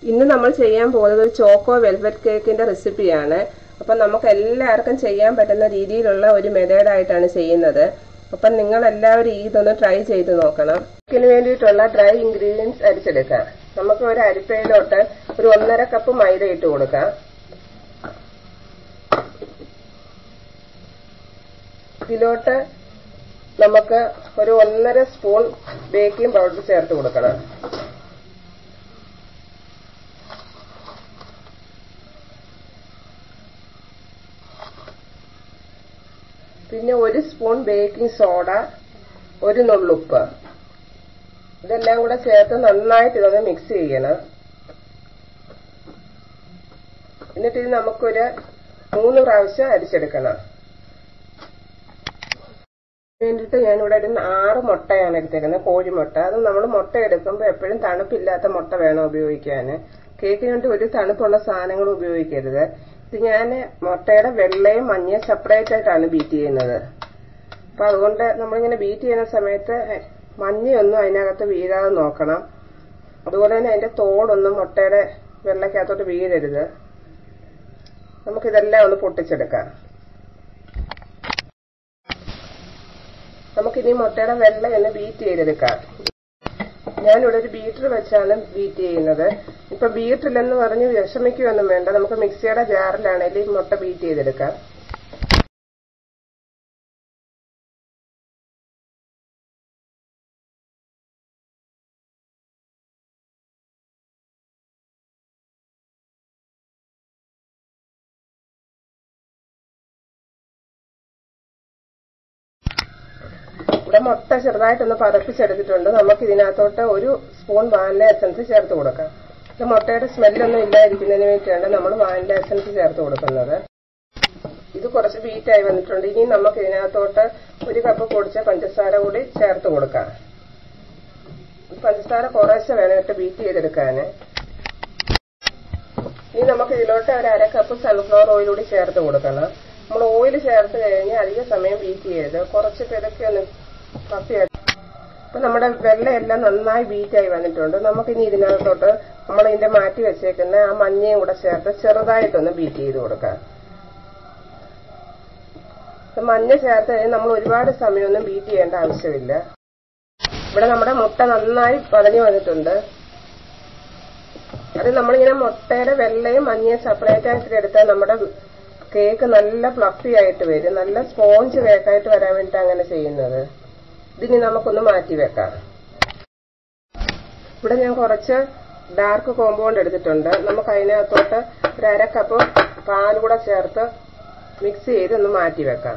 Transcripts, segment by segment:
ഇന്ന് നമ്മൾ ചെയ്യാൻ പോകുന്നത് ഒരു ചോക്കോ വെൽവെറ്റ് കേക്കിന്റെ റെസിപ്പിയാണ് അപ്പം നമുക്ക് എല്ലാവർക്കും ചെയ്യാൻ പറ്റുന്ന രീതിയിലുള്ള ഒരു മെത്തേഡായിട്ടാണ് ചെയ്യുന്നത് അപ്പം നിങ്ങൾ എല്ലാവരും ഇതൊന്ന് ട്രൈ ചെയ്ത് നോക്കണം കേക്കിന് വേണ്ടിയിട്ടുള്ള ഡ്രൈ ഇൻഗ്രീഡിയൻസ് അരിച്ചെടുക്കാം നമുക്ക് ഒരു അരിപ്പയിലോട്ട് ഒരു ഒന്നര കപ്പ് മൈദ ഇട്ട് കൊടുക്കാം ഇതിലോട്ട് നമുക്ക് ഒരു ഒന്നര സ്പൂൺ ബേക്കിംഗ് പൗഡർ ചേർത്ത് കൊടുക്കണം പിന്നെ ഒരു സ്പൂൺ ബേക്കിംഗ് സോഡ ഒരു നുള്ളുപ്പ് ഇതെല്ലാം കൂടെ ചേർത്ത് നന്നായിട്ട് ഇതൊന്ന് മിക്സ് ചെയ്യണം എന്നിട്ട് ഇത് നമുക്കൊരു മൂന്ന് പ്രാവശ്യം അരിച്ചെടുക്കണം വേണ്ടിയിട്ട് ഞാനിവിടെ ഒരു ആറ് മുട്ടയാണ് എടുത്തേക്കുന്നത് കോഴിമുട്ട അത് നമ്മൾ മുട്ട എടുക്കുമ്പോൾ എപ്പോഴും തണുപ്പില്ലാത്ത മുട്ട വേണം ഉപയോഗിക്കാൻ കേക്കിന് വേണ്ടി ഒരു തണുപ്പുള്ള സാധനങ്ങൾ ഉപയോഗിക്കരുത് ഇത് ഞാൻ മുട്ടയുടെ വെള്ളയും മഞ്ഞയും സെപ്പറേറ്റ് ആയിട്ടാണ് ബീറ്റ് ചെയ്യുന്നത് അപ്പൊ അതുകൊണ്ട് നമ്മളിങ്ങനെ ബീറ്റ് ചെയ്യുന്ന സമയത്ത് മഞ്ഞയൊന്നും അതിനകത്ത് വീഴാതെ നോക്കണം അതുപോലെ തന്നെ അതിന്റെ തോടൊന്നും മുട്ടയുടെ വെള്ളക്കകത്തോട്ട് വീഴരുത് നമുക്കിതെല്ലാം ഒന്ന് പൊട്ടിച്ചെടുക്കാം നമുക്കിനി മുട്ടയുടെ വെള്ള ഒന്ന് ബീറ്റ് ചെയ്തെടുക്കാം ഞാനിവിടെ ഒരു ബീറ്റർ വെച്ചാണ് ബീറ്റ് ചെയ്യുന്നത് ഇപ്പൊ ബീറ്ററിലെന്ന് പറഞ്ഞ് വിഷമിക്കുകയൊന്നും വേണ്ട നമുക്ക് മിക്സിയുടെ ജാറിലാണെങ്കിൽ മുട്ട ബീറ്റ് ചെയ്തെടുക്കാം ഇവിടെ മുട്ട ചെറുതായിട്ടൊന്ന് പതപ്പിച്ചെടുത്തിട്ടുണ്ട് നമുക്ക് ഇതിനകത്തോട്ട് ഒരു സ്പൂൺ വാനില എസൻസ് ചേർത്ത് കൊടുക്കാം ഇത് മുട്ടയുടെ സ്മെല്ലൊന്നും ഇല്ലാതിരിക്കുന്നതിന് വേണ്ടിയിട്ടാണ് നമ്മൾ വാനില എസൻസ് ചേർത്ത് കൊടുക്കുന്നത് ഇത് കുറച്ച് ബീറ്റായി വന്നിട്ടുണ്ട് ഇനി നമുക്ക് ഇതിനകത്തോട്ട് ഒരു കപ്പ് പൊടിച്ച പഞ്ചസാര കൂടി ചേർത്ത് കൊടുക്കാം പഞ്ചസാര കുറേശ്ശെ വേണം ഇട്ട് ബീറ്റ് ചെയ്തെടുക്കാൻ ഇനി നമുക്ക് ഇതിലോട്ട് ഒരു അര കപ്പ് സൺഫ്ലവർ ഓയിൽ കൂടി ചേർത്ത് കൊടുക്കണം നമ്മൾ ഓയിൽ ചേർത്ത് കഴിഞ്ഞ് അധിക സമയം ബീറ്റ് ചെയ്ത് കുറച്ച് പെരക്കി ഒന്ന് കപ്പി അപ്പൊ നമ്മുടെ വെള്ളയെല്ലാം നന്നായി ബീറ്റായി വന്നിട്ടുണ്ട് നമുക്കിനി ഇതിനകത്തോട്ട് നമ്മൾ ഇതിന്റെ മാറ്റി വെച്ചേക്കുന്ന ആ മഞ്ഞയും കൂടെ ചേർത്ത് ചെറുതായിട്ടൊന്ന് ബീറ്റ് ചെയ്ത് കൊടുക്കാം മഞ്ഞ ചേർത്ത് കഴിഞ്ഞാൽ നമ്മൾ ഒരുപാട് സമയമൊന്നും ബീറ്റ് ചെയ്യേണ്ട ആവശ്യമില്ല ഇവിടെ നമ്മുടെ മുട്ട നന്നായി പതഞ്ഞു വന്നിട്ടുണ്ട് അത് നമ്മളിങ്ങനെ മുട്ടയുടെ വെള്ളയും മഞ്ഞയും സെപ്പറേറ്റ് ആയിട്ട് എടുത്താൽ നമ്മുടെ കേക്ക് നല്ല ഫ്ലഫി ആയിട്ട് വരും നല്ല സ്പോഞ്ച് കേക്കായിട്ട് വരാൻ വേണ്ടിട്ട് അങ്ങനെ ചെയ്യുന്നത് ഇതിനി നമുക്കൊന്ന് മാറ്റി വെക്കാം ഇവിടെ ഞാൻ കുറച്ച് ഡാർക്ക് കോമ്പൗണ്ട് എടുത്തിട്ടുണ്ട് നമുക്ക് അതിനകത്തോട്ട് ഒരു അര കപ്പ് പാൽ കൂടെ ചേർത്ത് മിക്സ് ചെയ്ത് ഒന്ന് മാറ്റി വെക്കാം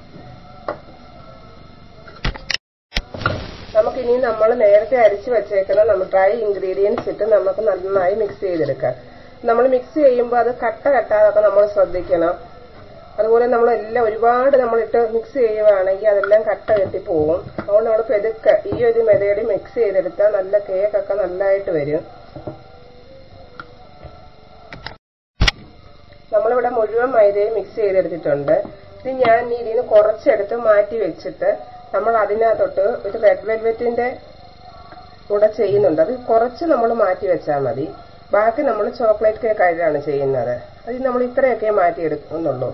നമുക്കിനി നമ്മൾ നേരത്തെ അരിച്ചു വെച്ചേക്കുന്ന നമ്മൾ ഡ്രൈ ഇൻഗ്രീഡിയൻസ് ഇട്ട് നമുക്ക് നന്നായി മിക്സ് ചെയ്തെടുക്കാം നമ്മൾ മിക്സ് ചെയ്യുമ്പോൾ അത് കട്ട കട്ടാതൊക്കെ നമ്മൾ ശ്രദ്ധിക്കണം അതുപോലെ നമ്മൾ എല്ലാം ഒരുപാട് നമ്മളിട്ട് മിക്സ് ചെയ്യുവാണെങ്കിൽ അതെല്ലാം കട്ട കെട്ടിപ്പോവും അതുകൊണ്ട് നമ്മൾ പെതുക്കെ ഈ ഒരു മെതേഡ് മിക്സ് ചെയ്തെടുത്താൽ നല്ല കേക്കൊക്കെ നല്ലതായിട്ട് വരും നമ്മളിവിടെ മുഴുവൻ മൈദയും മിക്സ് ചെയ്തെടുത്തിട്ടുണ്ട് ഇത് ഞാൻ ഇതിന് കുറച്ചെടുത്ത് മാറ്റി വെച്ചിട്ട് നമ്മൾ അതിനകത്തോട്ട് ഒരു റെഡ് വെൽവെറ്റിന്റെ കൂടെ ചെയ്യുന്നുണ്ട് അത് കുറച്ച് നമ്മൾ മാറ്റി വെച്ചാൽ മതി ബാക്കി നമ്മൾ ചോക്ലേറ്റ് കേക്ക് ആയിട്ടാണ് ചെയ്യുന്നത് അത് നമ്മൾ ഇത്രയൊക്കെ മാറ്റി എടുക്കുന്നുള്ളൂ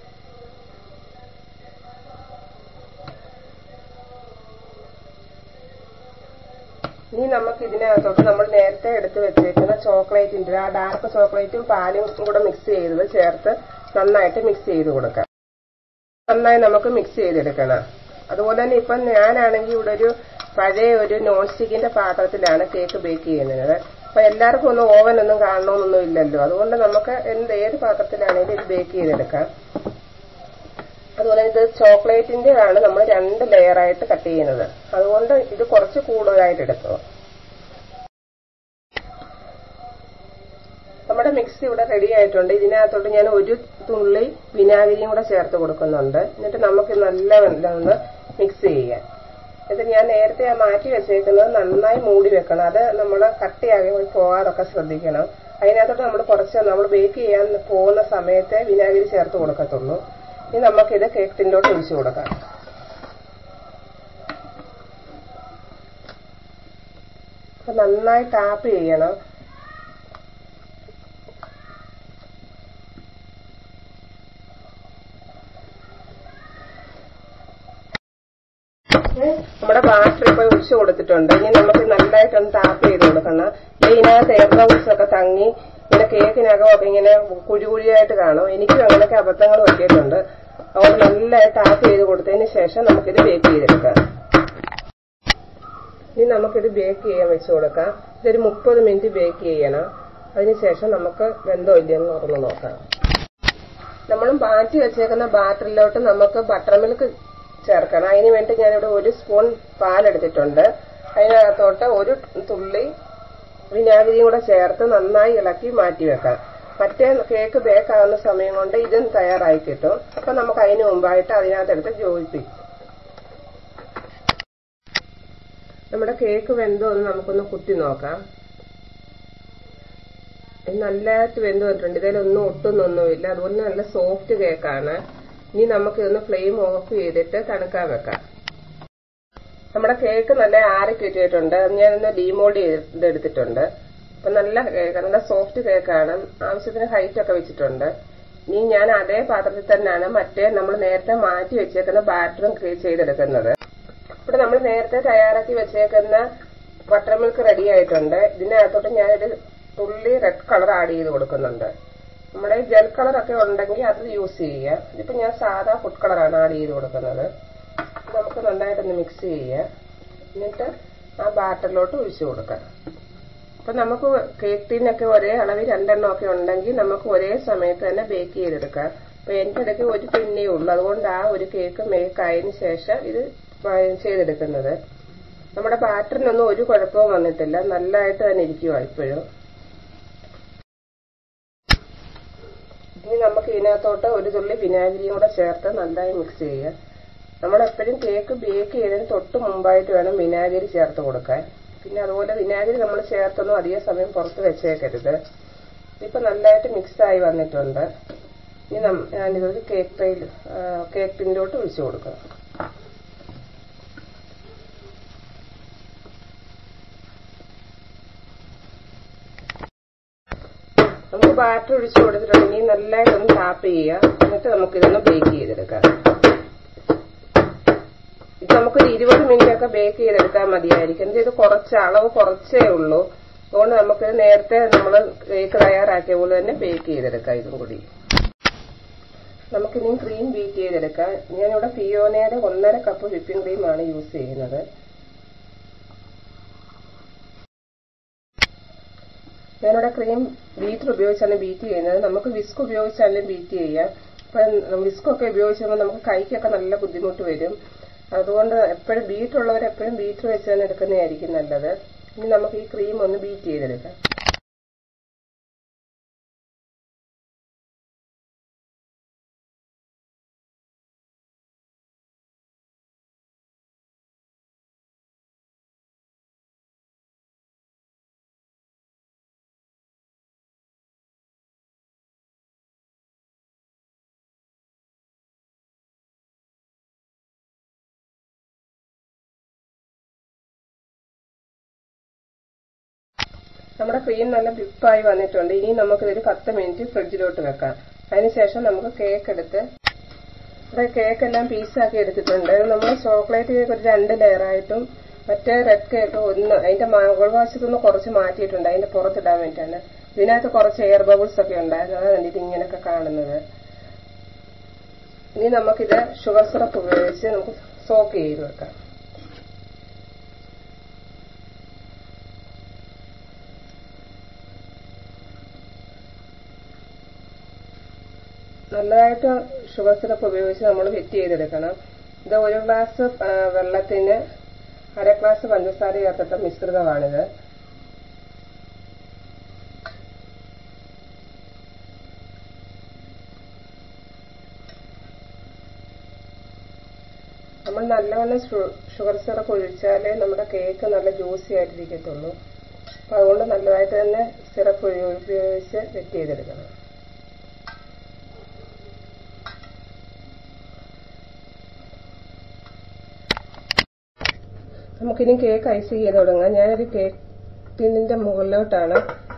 ഇനി നമുക്ക് ഇതിനകത്തോട്ട് നമ്മൾ നേരത്തെ എടുത്ത് വെച്ചേക്കുന്ന ചോക്ലേറ്റിന്റെ ആ ഡാർക്ക് ചോക്ലേറ്റും പാലും കൂടെ മിക്സ് ചെയ്തത് ചേർത്ത് നന്നായിട്ട് മിക്സ് ചെയ്ത് കൊടുക്കാം നന്നായി നമുക്ക് മിക്സ് ചെയ്തെടുക്കണം അതുപോലെ തന്നെ ഇപ്പം ഞാനാണെങ്കിൽ ഇവിടെ ഒരു പഴയ ഒരു നോൺ സ്റ്റിക്കിന്റെ പാത്രത്തിലാണ് കേക്ക് ബേക്ക് ചെയ്യുന്നത് അപ്പൊ എല്ലാവർക്കും ഒന്നും ഓവൻ ഒന്നും കാണണമെന്നൊന്നും ഇല്ലല്ലോ അതുകൊണ്ട് നമുക്ക് എന്ത് ഏത് പാത്രത്തിലാണെങ്കിലും ഇത് ബേക്ക് ചെയ്തെടുക്കാം അതുപോലെ ഇത് ചോക്ലേറ്റിന്റെ ആണ് നമ്മൾ രണ്ട് ലെയർ ആയിട്ട് കട്ട് ചെയ്യുന്നത് അതുകൊണ്ട് ഇത് കുറച്ച് കൂടുതലായിട്ട് എടുക്കുക നമ്മുടെ മിക്സ് ഇവിടെ റെഡി ആയിട്ടുണ്ട് ഇതിനകത്തോട്ട് ഞാൻ ഒരു തുള്ളി വിനാഗിരിയും കൂടെ ചേർത്ത് കൊടുക്കുന്നുണ്ട് എന്നിട്ട് നമുക്ക് നല്ല ഒന്ന് മിക്സ് ചെയ്യാം എന്നിട്ട് ഞാൻ നേരത്തെ ആ മാറ്റി വെച്ചേക്കുന്നത് നന്നായി മൂടി വെക്കണം അത് നമ്മൾ കട്ടിയാകെ പോകാതൊക്കെ ശ്രദ്ധിക്കണം അതിനകത്തോട്ട് നമ്മൾ കുറച്ച് നമ്മൾ ബേക്ക് ചെയ്യാൻ പോകുന്ന സമയത്ത് വിനാഗിരി ചേർത്ത് കൊടുക്കത്തുള്ളൂ ഇനി നമുക്കിത് കേക്ക് ടിന്നിലോട്ട് ഒഴിച്ചു കൊടുക്കാം അപ്പൊ നന്നായി ടാപ്പ് ചെയ്യണം ഒഴിച്ചു കൊടുത്തിട്ടുണ്ട് ഇനി നമുക്ക് നല്ലതായിട്ടൊന്ന് ടാപ്പ് ചെയ്ത് കൊടുക്കണം ഇതിനകത്ത് എയർ ബബിൾസ് ഒക്കെ തങ്ങി ഇങ്ങനെ കേക്കിനകമൊക്കെ ഇങ്ങനെ കുഴികുഴിയായിട്ട് കാണും എനിക്കും അങ്ങനെയൊക്കെ അബദ്ധങ്ങൾ പറ്റിയിട്ടുണ്ട് അതുകൊണ്ട് നല്ലതായിട്ട് ടാപ്പ് ചെയ്ത് കൊടുത്തതിന് ശേഷം നമുക്കിത് ബേക്ക് ചെയ്തെടുക്കാം ഇനി നമുക്കിത് ബേക്ക് ചെയ്യാൻ വെച്ച് കൊടുക്കാം ഇതൊരു മുപ്പത് മിനിറ്റ് ബേക്ക് ചെയ്യണം അതിനുശേഷം നമുക്ക് വെന്തോ ഇല്ലയെന്ന് തുറന്ന് നോക്കാം നമ്മൾ മാറ്റി വെച്ചേക്കുന്ന ബാറ്ററിലോട്ട് നമുക്ക് ബട്ടർ മിൽക്ക് ചേർക്കണം അതിന് വേണ്ടി ഞാനിവിടെ ഒരു സ്പൂൺ പാലെടുത്തിട്ടുണ്ട് അതിനകത്തോട്ട് ഒരു തുള്ളി വിനാഗിരിയും കൂടെ ചേർത്ത് നന്നായി ഇളക്കി മാറ്റി വെക്കാം മറ്റേ കേക്ക് ബേക്ക് ആവുന്ന സമയം കൊണ്ട് ഇതും തയ്യാറായി കിട്ടും അപ്പൊ നമുക്ക് അതിന് മുമ്പായിട്ട് അതിനകത്തെടുത്ത് ജോയിപ്പിക്കും നമ്മുടെ കേക്ക് വെന്തോ എന്ന് നമുക്കൊന്ന് കുത്തി നോക്കാം ഇത് നല്ലതായിട്ട് വെന്ത് വന്നിട്ടുണ്ട് ഇതിലൊന്നും ഒട്ടുന്നൊന്നുമില്ല അതുപോലെ നല്ല സോഫ്റ്റ് കേക്കാണ് ഇനി നമുക്ക് ഇതൊന്ന് ഫ്ലെയിം ഓഫ് ചെയ്തിട്ട് തണുക്കാൻ വെക്കാം നമ്മുടെ കേക്ക് നല്ല ആറി കിട്ടിയിട്ടുണ്ട് അത് ഞാനൊന്ന് ഡീമോൾഡ് ചെയ്തെടുത്തിട്ടുണ്ട് അപ്പൊ നല്ല കേക്ക് നല്ല സോഫ്റ്റ് കേക്കാണ് ആവശ്യത്തിന് ഹൈറ്റ് ഒക്കെ വെച്ചിട്ടുണ്ട് ഇനി ഞാൻ അതേ പാത്രത്തിൽ തന്നെയാണ് മറ്റേ നമ്മൾ നേരത്തെ മാറ്റി വെച്ചേക്കുന്ന ബാറ്ററും ചെയ്തെടുക്കുന്നത് ഇവിടെ നമ്മൾ നേരത്തെ തയ്യാറാക്കി വെച്ചേക്കുന്ന ബട്ടർ മിൽക്ക് റെഡി ആയിട്ടുണ്ട് ഇതിനകത്തോട്ട് ഞാനൊരു തുള്ളി റെഡ് കളർ ആഡ് ചെയ്ത് കൊടുക്കുന്നുണ്ട് നമ്മുടെ ജെൽ കളർ ഒക്കെ ഉണ്ടെങ്കിൽ അത് യൂസ് ചെയ്യുക ഇതിപ്പോ ഞാൻ സാധാ ഫുഡ് കളറാണ് ആഡ് ചെയ്ത് കൊടുക്കുന്നത് നമുക്ക് നന്നായിട്ടൊന്ന് മിക്സ് ചെയ്യുക എന്നിട്ട് ആ ബാറ്ററിലോട്ട് ഒഴിച്ചു കൊടുക്കാം അപ്പൊ നമുക്ക് കേക്ക് ടീനൊക്കെ ഒരേ അളവിൽ രണ്ടെണ്ണം ഒക്കെ ഉണ്ടെങ്കിൽ നമുക്ക് ഒരേ സമയത്ത് തന്നെ ബേക്ക് ചെയ്തെടുക്കാം അപ്പൊ എന്റെ ഇടയ്ക്ക് ഒരു പിന്നേ ഉള്ളൂ അതുകൊണ്ട് ആ ഒരു കേക്ക് മേക്ക് ആയതിനു ശേഷം ഇത് ചെയ്തെടുക്കുന്നത് നമ്മുടെ ബാറ്ററിനൊന്നും ഒരു കുഴപ്പവും വന്നിട്ടില്ല നല്ലതായിട്ട് തന്നെ ഇരിക്കുക ഇപ്പോഴും ഇനി നമുക്ക് ഇതിനകത്തോട്ട് ഒരു തുള്ളി വിനാഗിരിയും കൂടെ ചേർത്ത് നന്നായി മിക്സ് ചെയ്യുക നമ്മൾ എപ്പോഴും കേക്ക് ബേക്ക് ചെയ്തതിന് തൊട്ട് മുമ്പായിട്ട് വേണം വിനാഗിരി ചേർത്ത് കൊടുക്കാൻ പിന്നെ അതുപോലെ വിനാഗിരി നമ്മൾ ചേർത്തൊന്നും അധിക സമയം പുറത്ത് വെച്ചേക്കരുത് ഇപ്പൊ നല്ലതായിട്ട് മിക്സ് ആയി വന്നിട്ടുണ്ട് ഇനി ഞാനിതൊരു കേക്ക് ട്രെയിൽ കേക്ക് ടിന്നിലോട്ട് ഒഴിച്ചു കൊടുക്കുക നമുക്ക് ബാറ്റർ ഒഴിച്ചു കൊടുത്തിട്ടുണ്ടെങ്കിൽ നല്ലതായിട്ട് ഒന്ന് ടാപ്പ് ചെയ്യുക എന്നിട്ട് നമുക്ക് ഇതൊന്ന് ബേക്ക് ചെയ്തെടുക്കാം ഇത് നമുക്കൊരു ഇരുപത് മിനിറ്റ് ഒക്കെ ബേക്ക് ചെയ്തെടുക്കാൻ മതിയായിരിക്കും ഇത് കുറച്ച് അളവ് കുറച്ചേ ഉള്ളൂ അതുകൊണ്ട് നമുക്ക് നേരത്തെ നമ്മൾ കേക്ക് തയ്യാറാക്കിയ പോലെ തന്നെ ബേക്ക് ചെയ്തെടുക്കാം ഇതും കൂടി നമുക്കിനി ക്രീം ബീറ്റ് ചെയ്തെടുക്കാം ഞാനിവിടെ ഫിയോനയുടെ ഒന്നര കപ്പ് വിപ്പിംഗ് ക്രീമാണ് യൂസ് ചെയ്യുന്നത് ഞാനിവിടെ ക്രീം ബീറ്റർ ഉപയോഗിച്ചാണ് ബീറ്റ് ചെയ്യുന്നത് നമുക്ക് വിസ്ക് ഉപയോഗിച്ചാലും ബീറ്റ് ചെയ്യാം ഇപ്പം വിസ്ക് ഒക്കെ ഉപയോഗിച്ചുമ്പോൾ നമുക്ക് കൈക്കൊക്കെ നല്ല ബുദ്ധിമുട്ട് വരും അതുകൊണ്ട് എപ്പോഴും ബീറ്റുള്ളവർ എപ്പോഴും ബീറ്റർ വെച്ച് തന്നെ എടുക്കുന്നതായിരിക്കും നല്ലത് ഇനി നമുക്ക് ഈ ക്രീം ഒന്ന് ബീറ്റ് ചെയ്തെടുക്കാം നമ്മുടെ ക്രീം നല്ല വിപ്പായി വന്നിട്ടുണ്ട് ഇനി നമുക്കിതൊരു പത്ത് മിനിറ്റ് ഫ്രിഡ്ജിലോട്ട് വെക്കാം അതിനുശേഷം നമുക്ക് കേക്ക് എടുത്ത് ഇവിടെ കേക്ക് എല്ലാം പീസാക്കി എടുത്തിട്ടുണ്ട് നമ്മൾ ചോക്ലേറ്റ് കേക്ക് ഒരു രണ്ട് ലെയറായിട്ടും മറ്റേ റെഡ് കേക്ക് ഒന്ന് അതിന്റെ മുകൾ വശത്തുനിന്ന് കുറച്ച് മാറ്റിയിട്ടുണ്ട് അതിന്റെ പുറത്തിടാൻ വേണ്ടിയിട്ടാണ് ഇതിനകത്ത് കുറച്ച് എയർ ബബിൾസ് ഒക്കെ ഉണ്ടായിരുന്നു അതാണ് കണ്ടിട്ട് ഇങ്ങനെയൊക്കെ കാണുന്നത് ഇനി നമുക്കിത് ഷുഗർ സിറപ്പ് ഉപയോഗിച്ച് നമുക്ക് സോക്ക് ചെയ്ത് വെക്കാം നല്ലതായിട്ട് ഷുഗർ സിറപ്പ് ഉപയോഗിച്ച് നമ്മൾ ഫിറ്റ് ചെയ്തെടുക്കണം ഇത് ഒരു ഗ്ലാസ് വെള്ളത്തിന് അര ഗ്ലാസ് പഞ്ചസാര ചേർത്തിട്ട മിശ്രിതമാണിത് നമ്മൾ നല്ലവണ്ണം ഷുഗർ സിറപ്പ് ഒഴിച്ചാലേ നമ്മുടെ കേക്ക് നല്ല ജ്യൂസി ആയിട്ടിരിക്കത്തുള്ളൂ അപ്പം അതുകൊണ്ട് നല്ലതായിട്ട് തന്നെ സിറപ്പ് ഉപയോഗിച്ച് സെറ്റ് ചെയ്തെടുക്കണം നമുക്കിനി കേക്ക് ഐസ് ചെയ്ത് തുടങ്ങാം ഞാനൊരു കേക്ക് ടിന്നിന്റെ മുകളിലോട്ടാണ്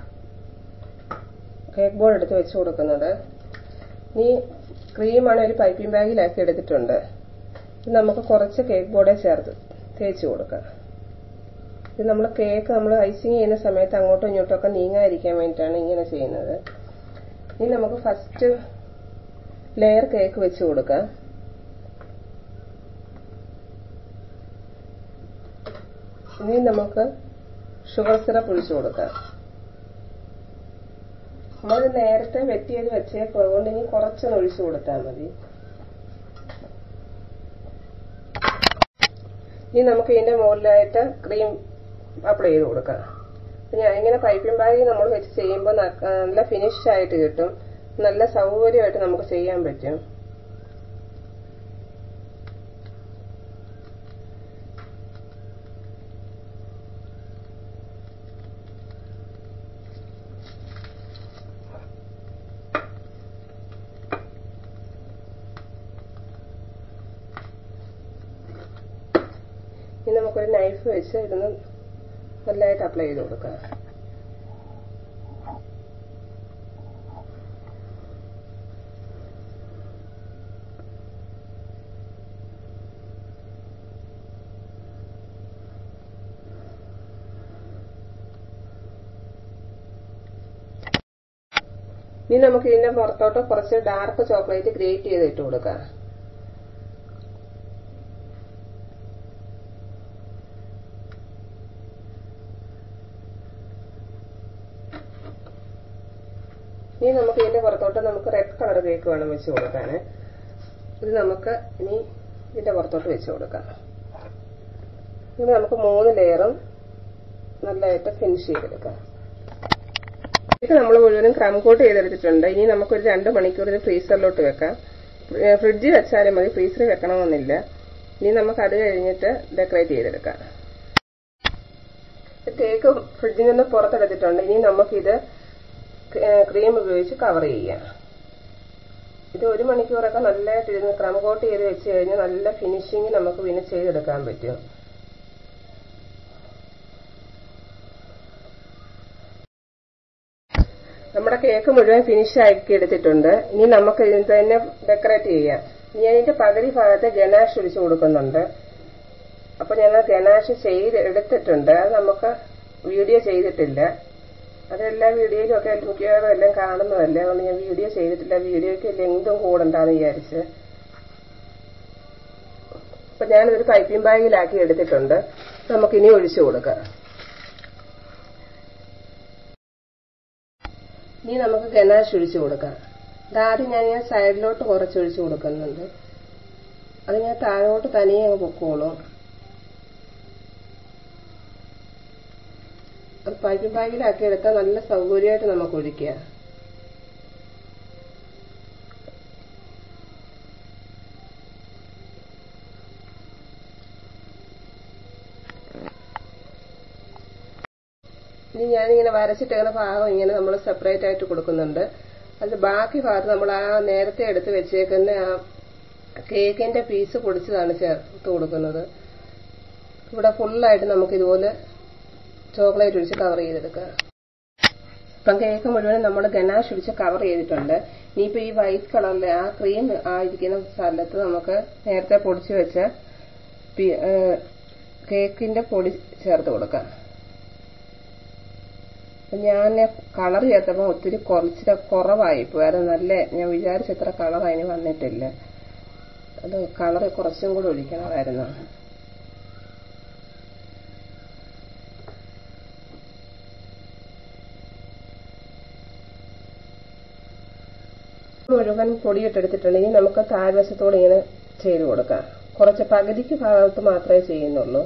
കേക്ക് ബോർഡ് എടുത്ത് വെച്ച് കൊടുക്കുന്നത് ഈ ക്രീമാണ് ഒരു പൈപ്പിംഗ് ബാഗിലാക്കി എടുത്തിട്ടുണ്ട് ഇത് നമുക്ക് കുറച്ച് കേക്ക് ബോർഡെ ചേർത്ത് തേച്ച് കൊടുക്കാം ഇത് നമ്മൾ കേക്ക് നമ്മൾ ഐസിങ് ചെയ്യുന്ന സമയത്ത് അങ്ങോട്ടും ഇങ്ങോട്ടും ഒക്കെ നീങ്ങാതിരിക്കാൻ വേണ്ടിയിട്ടാണ് ഇങ്ങനെ ചെയ്യുന്നത് ഇനി നമുക്ക് ഫസ്റ്റ് ലെയർ കേക്ക് വെച്ച് കൊടുക്കാം ഇനി നമുക്ക് ഷുഗർ സിറപ്പ് ഒഴിച്ചു കൊടുക്കാം നമ്മൾ നേരത്തെ വെറ്റിയത് വെച്ചേക്കും അതുകൊണ്ട് ഇനി കുറച്ചൊന്ന് ഒഴിച്ചു കൊടുത്താൽ മതി ഇനി നമുക്ക് ഇതിന്റെ മുകളിലായിട്ട് ക്രീം അപ്ലൈ ചെയ്ത് കൊടുക്കാം ഞാൻ ഇങ്ങനെ പൈപ്പിംഗ് ബാഗിൽ നമ്മൾ വെച്ച് ചെയ്യുമ്പോൾ നല്ല ഫിനിഷ് ആയിട്ട് കിട്ടും നല്ല സൗകര്യമായിട്ട് നമുക്ക് ചെയ്യാൻ പറ്റും ഇനി നമുക്കൊരു നൈഫ് വെച്ച് ഇതൊന്ന് നല്ലതായിട്ട് അപ്ലൈ ചെയ്ത് കൊടുക്കാം ഇനി നമുക്ക് ഇതിന്റെ പുറത്തോട്ട് കുറച്ച് ഡാർക്ക് ചോക്ലേറ്റ് ഗ്രേറ്റ് ചെയ്ത് ഇട്ട് കൊടുക്കാം ഇനി നമുക്ക് ഇതിന്റെ പുറത്തോട്ട് നമുക്ക് റെഡ് കളർ കേക്ക് വേണം വെച്ച് കൊടുക്കാൻ ഇത് നമുക്ക് ഇനി ഇതിന്റെ പുറത്തോട്ട് വെച്ച് കൊടുക്കാം ഇത് നമുക്ക് മൂന്ന് ലെയറും നല്ലതായിട്ട് ഫിനിഷ് ചെയ്തെടുക്കാം ഇത് നമ്മൾ മുഴുവനും ക്രം കോട്ട് ചെയ്തെടുത്തിട്ടുണ്ട് ഇനി നമുക്കൊരു രണ്ട് മണിക്കൂർ ഇത് ഫ്രീസറിലോട്ട് വെക്കാം ഫ്രിഡ്ജിൽ വെച്ചാലും മതി ഫ്രീസറിൽ വെക്കണമെന്നില്ല ഇനി നമുക്ക് അത് കഴിഞ്ഞിട്ട് ഡെക്കറേറ്റ് ചെയ്തെടുക്കാം കേക്ക് ഫ്രിഡ്ജിൽ നിന്ന് പുറത്തെടുത്തിട്ടുണ്ട് ഇനി നമുക്കിത് ക്രീം ഉപയോഗിച്ച് കവർ ചെയ്യാം ഇത് ഒരു മണിക്കൂറൊക്കെ നല്ലതായിട്ട് ഇരുന്ന് ക്രം കോട്ട് ചെയ്ത് വെച്ച് കഴിഞ്ഞാൽ നല്ല ഫിനിഷിങ് നമുക്ക് പിന്നെ ചെയ്തെടുക്കാൻ പറ്റും നമ്മുടെ കേക്ക് മുഴുവൻ ഫിനിഷ് ആക്കി എടുത്തിട്ടുണ്ട് ഇനി നമുക്ക് ഇതിന് തന്നെ ഡെക്കറേറ്റ് ചെയ്യാം ഇനി അതിന്റെ പകുതി ഭാഗത്ത് ഗനാഷ് ഒഴിച്ചു കൊടുക്കുന്നുണ്ട് അപ്പൊ ഞങ്ങൾ ഗനാഷ് ചെയ്ത് എടുത്തിട്ടുണ്ട് അത് നമുക്ക് വീഡിയോ ചെയ്തിട്ടില്ല അതെല്ലാ വീഡിയോയിലും ഒക്കെ മിക്കവാറും എല്ലാം കാണുന്നതല്ലേ അതുകൊണ്ട് ഞാൻ വീഡിയോ ചെയ്തിട്ടില്ല വീഡിയോയ്ക്ക് ലെങ്തും കൂടണ്ടാന്ന് വിചാരിച്ച് അപ്പൊ ഞാനതൊരു പൈപ്പിംഗ് ബാഗിലാക്കി എടുത്തിട്ടുണ്ട് നമുക്കിനി ഒഴിച്ചു കൊടുക്കാം ഇനി നമുക്ക് ഗനാഷ് ഒഴിച്ചു കൊടുക്കാം ഇതാദ്യം ഞാൻ ഞാൻ സൈഡിലോട്ട് കുറച്ച് ഒഴിച്ചു കൊടുക്കുന്നുണ്ട് അത് ഞാൻ താഴോട്ട് തനിയെ അങ്ങ് പൊക്കോളും അത് പൈപ്പിംഗ് ബാഗിലാക്കി എടുത്താൽ നല്ല സൗകര്യമായിട്ട് നമുക്ക് ഒഴിക്കുക ഇനി ഞാനിങ്ങനെ വരച്ചിട്ടേക്കുന്ന ഭാഗം ഇങ്ങനെ നമ്മൾ സെപ്പറേറ്റ് ആയിട്ട് കൊടുക്കുന്നുണ്ട് അത് ബാക്കി ഭാഗത്ത് നമ്മൾ ആ നേരത്തെ എടുത്ത് വെച്ചേക്കുന്ന ആ കേക്കിന്റെ പീസ് പൊടിച്ചതാണ് ചേർത്ത് കൊടുക്കുന്നത് ഇവിടെ ഫുള്ളായിട്ട് നമുക്ക് ഇതുപോലെ ചോക്ലേറ്റ് ഒഴിച്ച് കവർ ചെയ്തെടുക്കുക ഇപ്പം കേക്ക് മുഴുവൻ നമ്മൾ ഗനാഷ് ഒഴിച്ച് കവർ ചെയ്തിട്ടുണ്ട് ഇനിയിപ്പോൾ ഈ വൈറ്റ് കളറിലെ ആ ക്രീം ആയിരിക്കുന്ന സ്ഥലത്ത് നമുക്ക് നേരത്തെ പൊടിച്ച് വെച്ച കേക്കിന്റെ പൊടി ചേർത്ത് കൊടുക്കാം ഞാൻ കളർ ചേർത്തപ്പോൾ ഒത്തിരി കുറച്ചിട്ട് കുറവായിപ്പോയി അത് നല്ല ഞാൻ വിചാരിച്ചത്ര കളർ അതിന് വന്നിട്ടില്ല അത് കളർ കുറച്ചും കൂടി ഒഴിക്കണമായിരുന്നു മുഴുവൻ പൊടിയിട്ടെടുത്തിട്ടുണ്ട് ഇനി നമുക്ക് താഴ്വശത്തോടെ ഇങ്ങനെ ചെയ്ത് കൊടുക്കാം കുറച്ച് പകുതിക്ക് ഭാഗത്ത് മാത്രമേ ചെയ്യുന്നുള്ളൂ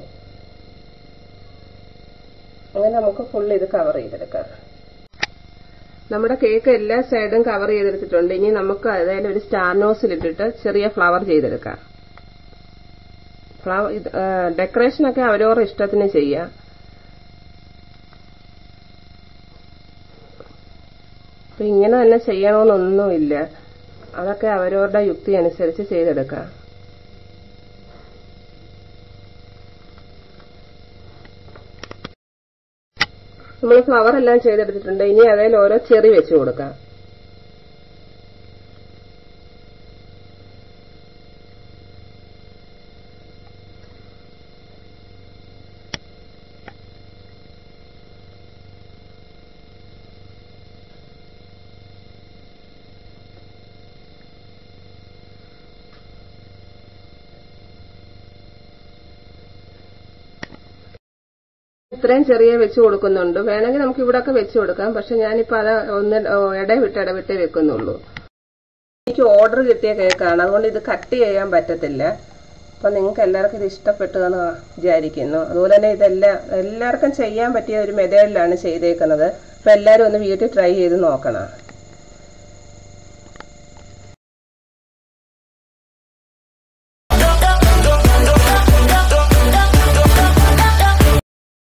അങ്ങനെ നമുക്ക് ഫുൾ ഇത് കവർ ചെയ്തെടുക്കാം നമ്മുടെ കേക്ക് എല്ലാ സൈഡും കവർ ചെയ്തെടുത്തിട്ടുണ്ട് ഇനി നമുക്ക് അതായത് ഒരു സ്റ്റാർ നോസിലിട്ടിട്ട് ചെറിയ ഫ്ലവർ ചെയ്തെടുക്കാം ഫ്ലവർ ഡെക്കറേഷനൊക്കെ അവരവരുടെ ഇഷ്ടത്തിന് ചെയ്യാം അപ്പൊ ഇങ്ങനെ തന്നെ ചെയ്യണമെന്നൊന്നുമില്ല അതൊക്കെ അവരവരുടെ യുക്തി അനുസരിച്ച് ചെയ്തെടുക്കാം നമ്മൾ ഫ്ലവർ എല്ലാം ചെയ്തെടുത്തിട്ടുണ്ട് ഇനി അതിൽ ഓരോ ചെറി വെച്ച് കൊടുക്കാം ഇത്രയും ചെറിയ വെച്ച് കൊടുക്കുന്നുണ്ട് വേണമെങ്കിൽ നമുക്ക് ഇവിടെ ഒക്കെ വെച്ച് കൊടുക്കാം പക്ഷെ ഞാനിപ്പോ അത് ഒന്ന് ഇടവിട്ട് ഇടവിട്ടേ വെക്കുന്നുള്ളൂ എനിക്ക് ഓർഡർ കിട്ടിയ കേക്കാണ് അതുകൊണ്ട് ഇത് കട്ട് ചെയ്യാൻ പറ്റത്തില്ല അപ്പൊ നിങ്ങൾക്ക് എല്ലാവർക്കും ഇത് ഇഷ്ടപ്പെട്ടു എന്ന് വിചാരിക്കുന്നു അതുപോലെ തന്നെ ഇതെല്ലാം എല്ലാവർക്കും ചെയ്യാൻ പറ്റിയ ഒരു മെത്തേഡിലാണ് ചെയ്തേക്കുന്നത് അപ്പൊ എല്ലാവരും ഒന്ന് വീട്ടിൽ ട്രൈ ചെയ്ത് നോക്കണം